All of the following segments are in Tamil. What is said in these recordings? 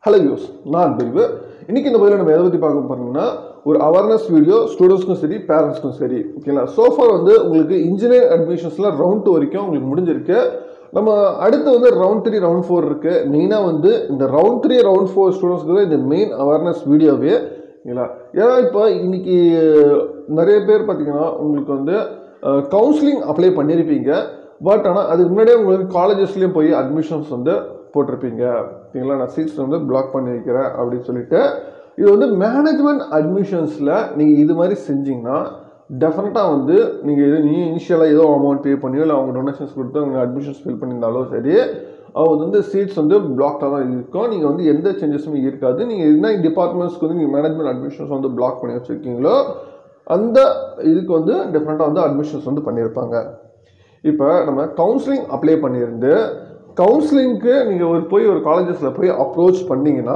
ஹலோ யூஸ் நான் பிரிவு இன்னைக்கு இந்த பதிவில் நம்ம எதை பற்றி பார்க்க போறோம்னா ஒரு அவேர்னஸ் வீடியோ ஸ்டூடெண்ட்ஸ்க்கும் சரி பேரண்ட்ஸ்க்கும் சரி ஓகேங்களா சோஃபார் வந்து உங்களுக்கு இன்ஜினியர் அட்மிஷன்ஸில் ரவுண்ட் டூ வரைக்கும் உங்களுக்கு முடிஞ்சிருக்கு நம்ம அடுத்து வந்து ரவுண்ட் த்ரீ ரவுண்ட் ஃபோர் இருக்கு மெயினாக வந்து இந்த ரவுண்ட் த்ரீ ரவுண்ட் ஃபோர் ஸ்டூடெண்ட்ஸ்க்கு தான் இந்த மெயின் அவேர்னஸ் வீடியோவே ஓகேங்களா ஏன்னா இப்போ இன்னைக்கு நிறைய பேர் பார்த்தீங்கன்னா உங்களுக்கு வந்து கவுன்சிலிங் அப்ளை பண்ணியிருப்பீங்க பட் ஆனால் அதுக்கு முன்னாடியே உங்களுக்கு காலேஜஸ்லேயும் போய் அட்மிஷன்ஸ் வந்து போட்டிருப்பீங்க ஓகேங்களா நான் சீட்ஸ் வந்து பிளாக் பண்ணி வைக்கிறேன் அப்படின்னு சொல்லிட்டு இது வந்து மேனேஜ்மெண்ட் அட்மிஷன்ஸில் நீங்கள் இது மாதிரி செஞ்சீங்கன்னா டெஃபினட்டாக வந்து நீங்கள் எது நீ இனிஷியலாக ஏதோ அமௌண்ட் பே பண்ணியோ இல்லை அவங்க டொனேஷன்ஸ் கொடுத்து அவங்க அட்மிஷன்ஸ் ஃபில் பண்ணியிருந்தாலும் சரி அவங்க வந்து சீட்ஸ் வந்து பிளாக்டாக தான் இருக்கும் நீங்கள் வந்து எந்த சேஞ்சஸுமே இருக்காது நீங்கள் என்ன டிபார்ட்மெண்ட்ஸ்க்கு வந்து நீங்கள் மேனேஜ்மெண்ட் அட்மிஷன்ஸ் வந்து பிளாக் பண்ணி வச்சுருக்கீங்களோ அந்த இதுக்கு வந்து டிஃப்ரெண்ட்டாக வந்து அட்மிஷன்ஸ் வந்து பண்ணியிருப்பாங்க இப்போ நம்ம கவுன்சிலிங் அப்ளை பண்ணியிருந்து கவுன்சிலிங்க்கு நீங்கள் ஒரு போய் ஒரு காலேஜஸில் போய் அப்ரோச் பண்ணீங்கன்னா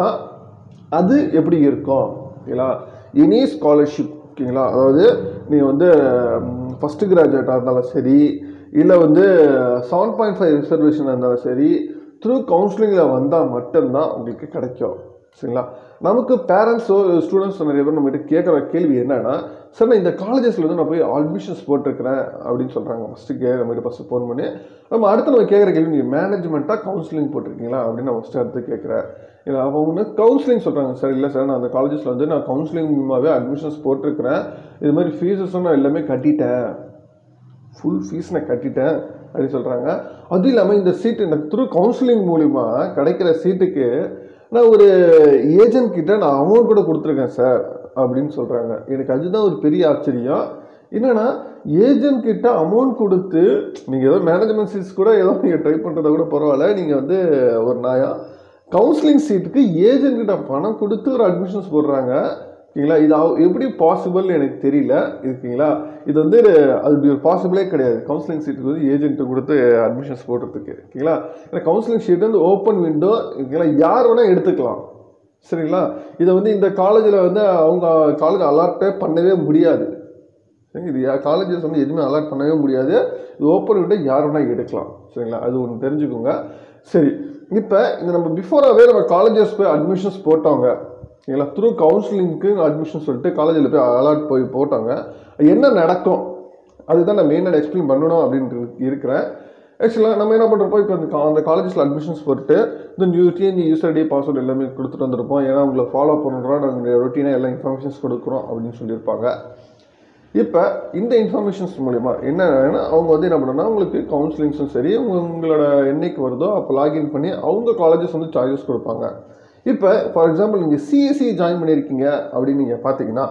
அது எப்படி இருக்கும் ஓகேங்களா எனி ஸ்காலர்ஷிப் ஓகேங்களா அதாவது நீங்கள் வந்து ஃபஸ்ட்டு கிராஜுவேட்டாக இருந்தாலும் சரி இல்லை வந்து செவன் பாயிண்ட் ஃபைவ் ரிசர்வேஷனாக இருந்தாலும் சரி த்ரூ கவுன்சிலிங்கில் வந்தால் மட்டும்தான் உங்களுக்கு கிடைக்கும் சரிங்களா நமக்கு பேரண்ட்ஸோ ஸ்டூடெண்ட்ஸ் நிறைய பேர் நம்மகிட்ட கேட்குற கேள்வி என்னன்னா சார் நான் இந்த காலேஜஸில் வந்து நான் போய் அட்மிஷன்ஸ் போட்டிருக்கிறேன் அப்படின்னு சொல்கிறாங்க ஃபஸ்ட்டு கே நம்மகிட்ட ஃபஸ்ட்டு ஃபோன் பண்ணி நம்ம அடுத்து நம்ம கேட்குற கேள்வி நீங்கள் மேனேஜ்மெண்ட்டாக கவுன்சிலிங் போட்டிருக்கீங்களா அப்படின்னு நான் ஃபஸ்ட்டு அடுத்து கேட்குறேன் இல்லை அவங்க வந்து கவுன்சிலிங் சொல்கிறாங்க சார் இல்லை சார் நான் அந்த காலேஜஸில் வந்து நான் கவுன்சிலிங் மூலமாகவே அட்மிஷன்ஸ் போட்டிருக்கிறேன் இது மாதிரி ஃபீஸஸும் நான் எல்லாமே கட்டிட்டேன் ஃபுல் ஃபீஸ் நான் கட்டிட்டேன் அப்படின்னு சொல்கிறாங்க அதுவும் இல்லாமல் இந்த சீட்டு இந்த த்ரூ கவுன்சிலிங் மூலிமா கிடைக்கிற சீட்டுக்கு நான் ஒரு ஏஜென்ட் கிட்ட நான் அமௌண்ட் கூட கொடுத்துருக்கேன் சார் அப்படின்னு சொல்கிறாங்க எனக்கு அதுதான் ஒரு பெரிய ஆச்சரியம் என்னன்னா ஏஜென்ட் கிட்ட அமௌண்ட் கொடுத்து நீங்கள் ஏதோ மேனேஜ்மெண்ட் சீட்ஸ் கூட ஏதோ நீங்கள் ட்ரை பண்ணுறத கூட பரவாயில்ல நீங்கள் வந்து ஒரு நாயம் கவுன்சிலிங் சீட்டுக்கு ஏஜென்ட் கிட்ட பணம் கொடுத்து ஒரு அட்மிஷன்ஸ் போடுறாங்க ஓகேங்களா இது அவ- எப்படி பாசிபிள் எனக்கு தெரியல இருக்குங்களா இது வந்து அது இப்படி ஒரு பாசிபிளே கிடையாது கவுன்சிலிங் சீட்டுக்கு வந்து ஏஜென்ட்டு கொடுத்து அட்மிஷன்ஸ் போடுறதுக்கு ஓகேங்களா ஏன்னா கவுன்சிலிங் சீட் வந்து ஓப்பன் விண்டோ ஓகேங்களா யார் வேணால் எடுத்துக்கலாம் சரிங்களா இதை வந்து இந்த காலேஜில் வந்து அவங்க காலேஜ் அலாட்டே பண்ணவே முடியாது சரிங்க இது காலேஜஸ் வந்து எதுவுமே அலாட் பண்ணவே முடியாது இது ஓப்பன் விட்டு யார் வேணால் எடுக்கலாம் சரிங்களா அது ஒன்று தெரிஞ்சுக்கோங்க சரி இப்போ இந்த நம்ம பிஃபோராகவே நம்ம காலேஜஸ் போய் அட்மிஷன்ஸ் போட்டவங்க சரிங்களா த்ரூ கவுன்சிலிங்க்கு அட்மிஷன் சொல்லிட்டு காலேஜில் போய் அலாட் போய் போட்டாங்க என்ன நடக்கும் அதுதான் நான் மெயினாக எக்ஸ்பிளைன் பண்ணணும் அப்படின்ட்டு இருக்கிறேன் ஆக்சுவலாக நம்ம என்ன பண்ணுறப்போ இப்போ அந்த கா- அந்த காலேஜஸில் அட்மிஷன்ஸ் போட்டு இந்த new TN user ID password எல்லாமே கொடுத்துட்டு வந்திருப்போம் ஏன்னா உங்களை ஃபாலோ பண்ணுறோம் நாங்கள் ரொட்டீனாக எல்லா இன்ஃபர்மேஷன்ஸ் கொடுக்குறோம் அப்படின்னு சொல்லியிருப்பாங்க இப்போ இந்த இன்ஃபர்மேஷன்ஸ் மூலிமா என்னன்னா அவங்க வந்து என்ன பண்ணணும்னா உங்களுக்கு கவுன்சிலிங்ஸும் சரி உங்க- உங்களோட என்னைக்கு வருதோ அப்போ லாகின் பண்ணி அவங்க காலேஜஸ் வந்து சாய்ஸஸ் கொடுப்பாங்க இப்போ ஃபார் எக்ஸாம்பிள் நீங்கள் சிஎஸ்சி ஜாயின் பண்ணியிருக்கீங்க அப்படின்னு நீங்கள் பார்த்தீங்கன்னா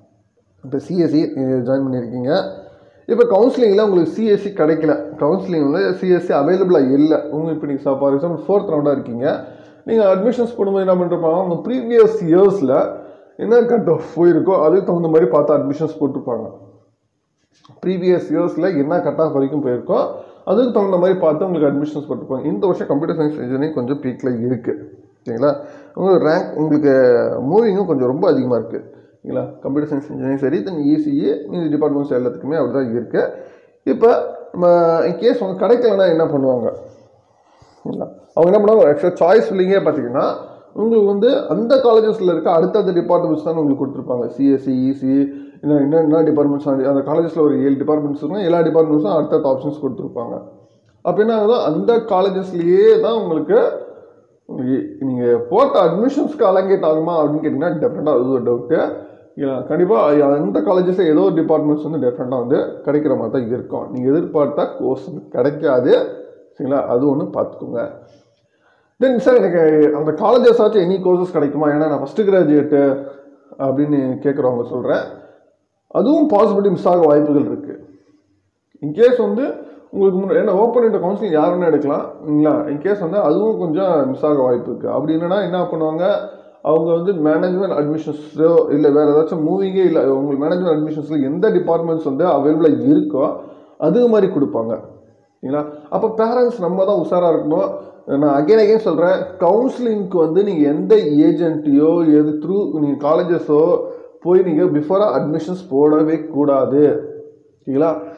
இப்போ சிஎஸ்சி ஜாயின் பண்ணியிருக்கீங்க இப்போ கவுன்சிலிங்கில் உங்களுக்கு சிஎஸ்சி கிடைக்கல கவுன்சிலிங் வந்து சிஎஸ்சி அவைலபிளாக இல்லை உங்கள் இப்போ நீங்கள் ஃபார் எக்ஸாம்பிள் ஃபோர்த் ரவுண்டாக இருக்கீங்க நீங்கள் அட்மிஷன்ஸ் போடும்போது என்ன பண்ணிருப்பாங்க உங்கள் ப்ரீவியஸ் இயர்ஸில் என்ன கட் ஆஃப் போயிருக்கோ அதுக்கு தகுந்த மாதிரி பார்த்து அட்மிஷன்ஸ் போட்டிருப்பாங்க ப்ரீவியஸ் இயர்ஸில் என்ன கட் ஆஃப் வரைக்கும் போயிருக்கோ அதுக்கு தகுந்த மாதிரி பார்த்து உங்களுக்கு அட்மிஷன்ஸ் போட்டிருப்பாங்க இந்த வருஷம் கம்ப்யூட்டர் சயின்ஸ் இன்ஜினியரிங் கொஞ்சம் பீக்கில் இருக்குது சரிங்களா உங்களுக்கு ரேங்க் உங்களுக்கு மூவிங்கும் கொஞ்சம் ரொம்ப அதிகமாக இருக்குது சரிங்களா கம்ப்யூட்டர் சயின்ஸ் இன்ஜினியரிங் சரி தென் இசிஇ இந்த டிபார்ட்மெண்ட்ஸ் எல்லாத்துக்குமே அப்படி தான் இருக்குது இப்போ நம்ம கேஸ் வந்து கிடைக்கலன்னா என்ன பண்ணுவாங்க சரிங்களா அவங்க என்ன பண்ணுவாங்க ஆக்சுவலாக சாய்ஸ் ஃபில்லிங்கே பார்த்தீங்கன்னா உங்களுக்கு வந்து அந்த காலேஜஸில் இருக்க அடுத்தடுத்த டிபார்ட்மெண்ட்ஸ் தான் உங்களுக்கு கொடுத்துருப்பாங்க சிஎஸ்சி இசி இன்னும் என்ன என்ன டிபார்ட்மெண்ட்ஸ் அந்த காலேஜஸில் ஒரு ஏழு டிபார்ட்மெண்ட்ஸ் இருக்கும் எல்லா டிபார்ட்மெண்ட்ஸும் அடுத்தடுத்த ஆப்ஷன்ஸ் கொடுத்துருப்பாங்க அப்போ என்ன ஆகுதோ அந்த காலேஜஸ்லேயே தான் உங்களுக்கு நீங்கள் போட்ட அட்மிஷன்ஸ்க்கு அலங்கேட் ஆகுமா அப்படின்னு கேட்டிங்கன்னா டெஃபினட்டாக அது ஒரு டவுட்டு கண்டிப்பாக அந்த காலேஜஸில் ஏதோ ஒரு டிபார்ட்மெண்ட்ஸ் வந்து டெஃபினட்டாக வந்து கிடைக்கிற மாதிரி தான் இருக்கும் நீங்கள் எதிர்பார்த்தா கோர்ஸ் வந்து கிடைக்காது சரிங்களா அது ஒன்று பார்த்துக்கோங்க தென் சார் எனக்கு அந்த காலேஜஸ் ஆச்சும் எனி கோர்சஸ் கிடைக்குமா ஏன்னா நான் ஃபஸ்ட்டு கிராஜுவேட்டு அப்படின்னு கேட்குறவங்க சொல்கிறேன் அதுவும் பாசிபிலிட்டி மிஸ் ஆக வாய்ப்புகள் இருக்குது இன்கேஸ் வந்து உங்களுக்கு முன்னாடி ஏன்னா ஓப்பன் இன்டர் கவுன்சிலிங் யார் வேணால் எடுக்கலாம் இல்லைங்களா இன்கேஸ் வந்து அதுவும் கொஞ்சம் மிஸ் ஆக வாய்ப்பு இருக்குது அப்படி என்னன்னா என்ன பண்ணுவாங்க அவங்க வந்து மேனேஜ்மெண்ட் அட்மிஷன்ஸோ இல்லை வேறு ஏதாச்சும் மூவிங்கே இல்லை உங்களுக்கு மேனேஜ்மெண்ட் அட்மிஷன்ஸில் எந்த டிபார்ட்மெண்ட்ஸ் வந்து அவைலபிளாக இருக்கோ அது மாதிரி கொடுப்பாங்க சரிங்களா அப்போ பேரண்ட்ஸ் நம்ம தான் உஷாராக இருக்கணும் நான் அகைன் அகைன் சொல்கிறேன் கவுன்சிலிங்க்கு வந்து நீங்கள் எந்த ஏஜென்ட்டையோ எது த்ரூ நீங்கள் காலேஜஸோ போய் நீங்கள் பிஃபோராக அட்மிஷன்ஸ் போடவே கூடாது சரிங்களா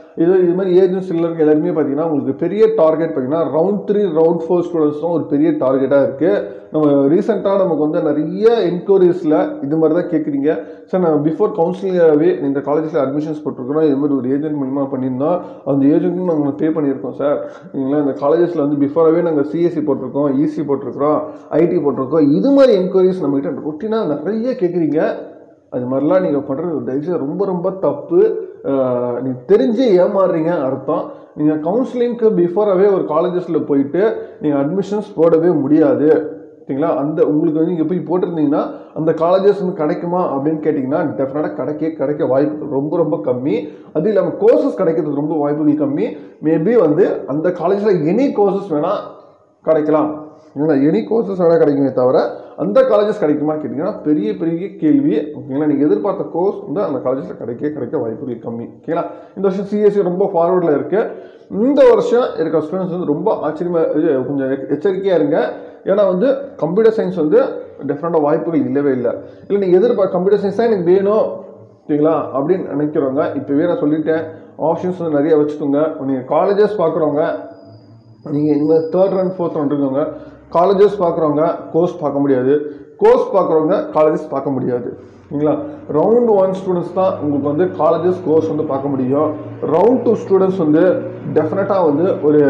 இது இது மாதிரி ஏஜென்ட்ஸ் எல்லாருக்கும் எல்லாருமே பார்த்தீங்கன்னா உங்களுக்கு பெரிய டார்கெட் பார்த்தீங்கன்னா round three round four students தான் ஒரு பெரிய டார்கெட்டாக இருக்குது நம்ம ரீசெண்டாக நமக்கு வந்து நிறைய என்கொயரிஸில் இது மாதிரி தான் கேட்குறீங்க சார் நான் பிஃபோர் கவுன்சிலிங்காகவே இந்த காலேஜில் அட்மிஷன்ஸ் போட்டிருக்கிறோம் இது மாதிரி ஒரு ஏஜென்ட் மூலிமா பண்ணியிருந்தோம் அந்த ஏஜென்ட்டும் நாங்கள் பே பண்ணியிருக்கோம் சார் நீங்களா இந்த காலேஜஸில் வந்து பிஃபோராகவே நாங்கள் சிஎஸ்சி போட்டிருக்கோம் இசி போட்டிருக்கிறோம் ஐடி போட்டிருக்கோம் இது மாதிரி என்கொயரிஸ் நம்மகிட்ட ரொட்டீனாக நிறைய கேட்குறீங்க அது மாதிரிலாம் நீங்கள் பண்ணுறது தயவுசெய்து ரொம்ப ரொம்ப தப்பு நீங்கள் தெரிஞ்சு ஏமாறுறீங்க அர்த்தம் நீங்கள் கவுன்சிலிங்க்கு பிஃபோராகவே ஒரு காலேஜஸில் போயிட்டு நீங்கள் அட்மிஷன்ஸ் போடவே முடியாது சரிங்களா அந்த உங்களுக்கு வந்து நீங்கள் போய் போட்டிருந்தீங்கன்னா அந்த காலேஜஸ் வந்து கிடைக்குமா அப்படின்னு கேட்டிங்கன்னா டெஃபினட்டாக கிடைக்க கிடைக்க வாய்ப்பு ரொம்ப ரொம்ப கம்மி அது இல்லாமல் கோர்சஸ் கிடைக்கிறதுக்கு ரொம்ப வாய்ப்புகள் கம்மி மேபி வந்து அந்த காலேஜில் எனி கோர்சஸ் வேணால் கிடைக்கலாம் ஏன்னா எனி கோர்சஸ் வேணால் கிடைக்குமே தவிர அந்த காலேஜஸ் கிடைக்குமா கேட்டிங்கன்னா பெரிய பெரிய கேள்வி ஓகேங்களா நீங்கள் எதிர்பார்த்த கோர்ஸ் வந்து அந்த காலேஜில் கிடைக்க கிடைக்க வாய்ப்புகள் கம்மி ஓகேங்களா இந்த வருஷம் சிஎஸ்சி ரொம்ப ஃபார்வர்டில் இருக்குது இந்த வருஷம் இருக்க ஸ்டூடெண்ட்ஸ் வந்து ரொம்ப ஆச்சரியமாக இது கொஞ்சம் எச்ச- எச்சரிக்கையாக இருங்க ஏன்னா வந்து கம்ப்யூட்டர் சயின்ஸ் வந்து டெஃபினட்டாக வாய்ப்புகள் இல்லவே இல்லை இல்லை நீங்கள் எதிர்பார்க்க கம்ப்யூட்டர் சயின்ஸ் தான் எனக்கு வேணும் சரிங்களா அப்படின்னு நினைக்கிறவங்க இப்போவே நான் சொல்லிட்டேன் ஆப்ஷன்ஸ் வந்து நிறைய வச்சுக்கோங்க நீங்கள் காலேஜஸ் பார்க்குறவங்க நீங்கள் இனிமேல் தேர்ட் ரன் ஃபோர்த் ரன் இருக்கவங்க காலேஜஸ் பார்க்குறவங்க கோர்ஸ் பார்க்க முடியாது கோர்ஸ் பார்க்குறவங்க காலேஜஸ் பார்க்க முடியாது சரிங்களா ரவுண்ட் ஒன் ஸ்டூடெண்ட்ஸ் தான் உங்களுக்கு வந்து காலேஜஸ் கோர்ஸ் வந்து பார்க்க முடியும் ரவுண்ட் டூ ஸ்டூடெண்ட்ஸ் வந்து டெஃபினட்டாக வந்து ஒரு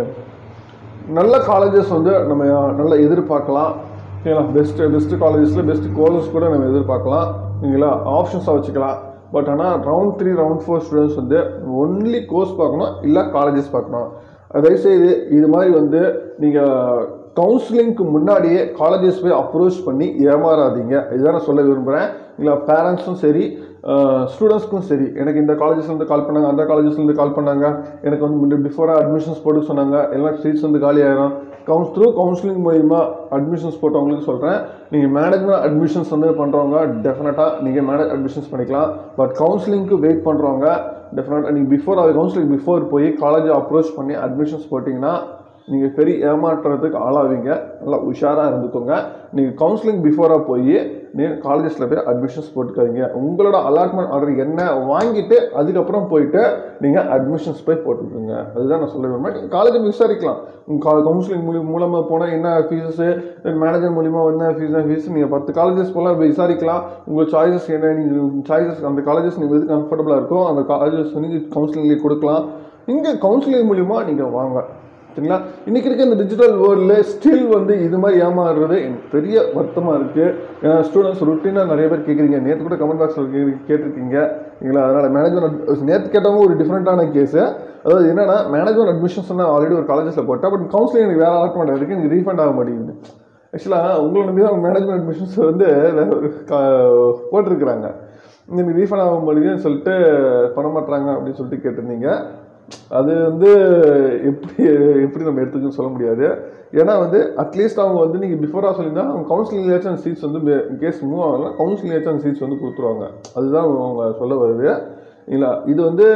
நல்ல காலேஜஸ் வந்து நம்ம நல்லா எதிர்பார்க்கலாம் ஓகேங்களா பெஸ்ட்டு பெஸ்ட்டு காலேஜஸில் பெஸ்ட் கோர்சஸ் கூட நம்ம எதிர்பார்க்கலாம் சரிங்களா ஆப்ஷன்ஸாக வச்சுக்கலாம் பட் ஆனால் round three round four students வந்து ஒன்லி கோர்ஸ் பார்க்கணும் இல்லை காலேஜஸ் பார்க்கணும் தயவுசெய்து இது மாதிரி வந்து நீங்கள் கவுன்சிலிங்க்கு முன்னாடியே காலேஜஸ் போய் அப்ரோச் பண்ணி ஏமாறாதீங்க இதுதான் நான் சொல்ல விரும்புகிறேன் இல்லை பேரண்ட்ஸும் சரி ஸ்டூடெண்ட்ஸ்க்கும் சரி எனக்கு இந்த காலேஜஸ்லேருந்து கால் பண்ணாங்க அந்த காலேஜஸ்லேருந்து கால் பண்ணாங்க எனக்கு வந்து முன்னாடி பிஃபோராக அட்மிஷன்ஸ் போட்டு சொன்னாங்க எல்லாம் சீட்ஸ் வந்து காலி ஆயிரும் கவுன்ஸ் த்ரூ கவுன்சிலிங் மூலிமா அட்மிஷன்ஸ் போட்டவங்களுக்கு சொல்கிறேன் நீங்கள் மேனேஜ்மெண்ட் அட்மிஷன்ஸ் வந்து பண்ணுறவங்க டெஃபினட்டாக நீங்கள் மேனேஜ் அட்மிஷன்ஸ் பண்ணிக்கலாம் பட் கவுன்சிலிங்க்கு வெயிட் பண்ணுறவங்க டெஃபினட்டாக நீங்கள் பிஃபோர் அது கவுன்சிலிங் பிஃபோர் போய் காலேஜை அப்ரோச் பண்ணி அட்மிஷன்ஸ் போட்டிங்கன்னா நீங்கள் பெரிய ஏமாற்றுறதுக்கு ஆளாவீங்க நல்லா உஷாராக இருந்துக்கோங்க நீங்கள் கவுன்சிலிங் பிஃபோராக போய் நீங்கள் காலேஜஸில் போய் அட்மிஷன்ஸ் போட்டுக்காதீங்க உங்களோட அலாட்மெண்ட் ஆர்டர் என்ன வாங்கிட்டு அதுக்கப்புறம் போயிட்டு நீங்கள் அட்மிஷன்ஸ் போய் போட்டுக்கோங்க அதுதான் நான் சொல்ல விரும்புகிறேன் நீங்கள் காலேஜில் விசாரிக்கலாம் உங்கள் கவுன்சிலிங் மூலி மூலமாக போனால் என்ன ஃபீஸஸு மேனேஜர் மூலிமா என்ன ஃபீஸ் ஃபீஸ் நீங்கள் பத்து காலேஜஸ் போல் விசாரிக்கலாம் உங்கள் சாய்ஸஸ் என்ன நீங்கள் சாய்ஸஸ் அந்த காலேஜஸ் நீங்கள் எது கம்ஃபர்டபுளாக இருக்கோ அந்த காலேஜஸ் நீங்கள் கவுன்சிலிங்லேயே கொடுக்கலாம் இங்கே கவுன்சிலிங் மூலிமா நீங்கள் வாங்க சரிங்களா இன்றைக்கி இருக்க இந்த டிஜிட்டல் வேர்ல்டில் ஸ்டில் வந்து இது மாதிரி ஏமாறுறது எனக்கு பெரிய வருத்தமாக இருக்குது ஏன்னா ஸ்டூடெண்ட்ஸ் ருட்டீனாக நிறைய பேர் கேட்குறீங்க நேற்று கூட கமெண்ட் பாக்ஸில் கேட்டிருக்கீங்க சரிங்களா அதனால் மேனேஜ்மெண்ட் நேற்று கேட்டவங்க ஒரு டிஃப்ரெண்ட்டான கேஸு அதாவது என்னன்னா மேனேஜ்மெண்ட் அட்மிஷன்ஸ் நான் ஆல்ரெடி ஒரு காலேஜஸில் போட்டேன் பட் கவுன்சிலிங் எனக்கு வேறு அலாட்மெண்ட் இருக்குது எனக்கு ரீஃபண்ட் ஆக மாட்டேங்குது ஆக்சுவலாக உங்களை நம்பி தான் மேனேஜ்மெண்ட் அட்மிஷன்ஸ் வந்து வேற ஒரு கா- போட்டிருக்கிறாங்க எனக்கு ரீஃபண்ட் ஆக மாட்டேங்குதுன்னு சொல்லிட்டு பண்ண மாட்டாங்க அப்படின்னு சொல்லிட்டு கேட்டிருந்தீங்க அது வந்து எப்படி எப்படி நம்ம எடுத்துக்கன்னு சொல்ல முடியாது ஏன்னா வந்து அட்லீஸ்ட் அவங்க வந்து நீங்கள் பிஃபோராக சொல்லியிருந்தா அவங்க கவுன்சிலிங்லேயாச்சும் அந்த சீட்ஸ் வந்து கேஸ் மூவ் ஆகலாம் கவுன்சிலிங்லேயாச்சும் அந்த சீட்ஸ் வந்து கொடுத்துருவாங்க அதுதான் அவங்க சொல்ல வருது இல்லை இது வந்து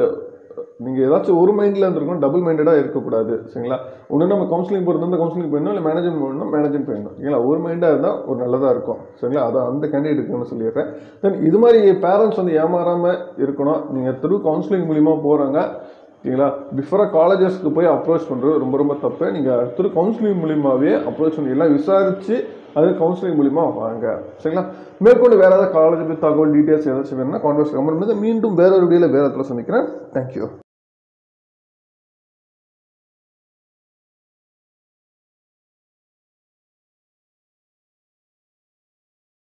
நீங்கள் ஏதாச்சும் ஒரு மைண்டில் இருந்திருக்கணும் டபுள் மைண்டடாக இருக்கக்கூடாது சரிங்களா ஒன்று நம்ம கவுன்சிலிங் போகிறது வந்து கவுன்சிலிங் போயிடணும் இல்லை மேனேஜ்மெண்ட் போடணும் மேனேஜ்மெண்ட் போயிடணும் சரிங்களா ஒரு மைண்டாக இருந்தால் ஒரு நல்லதாக இருக்கும் சரிங்களா அதான் அந்த கேண்டிடேட் இருக்குன்னு சொல்லிடுறேன் தென் இது மாதிரி பேரண்ட்ஸ் வந்து ஏமாறாமல் இருக்கணும் நீங்கள் த்ரூ கவுன்சிலிங் மூலிமா போகிறாங்க சரிங்களா பிஃபோராக காலேஜஸ்க்கு போய் அப்ரோச் பண்ணுறது ரொம்ப ரொம்ப தப்பு நீங்கள் திரு கவுன்சிலிங் மூலியமாகவே அப்ரோச் பண்ணி எல்லாம் விசாரித்து அது கவுன்சிலிங் மூலிமா வாங்க சரிங்களா மேற்கொண்டு வேறு ஏதாவது காலேஜ் பற்றி தகவல் டீட்டெயில்ஸ் ஏதாச்சும் வேணும்னா கான்வெர்ஸ் கமெண்ட் மீண்டும் வேற ஒரு வீடியோவில் வேறு இடத்துல சந்திக்கிறேன் தேங்க்யூ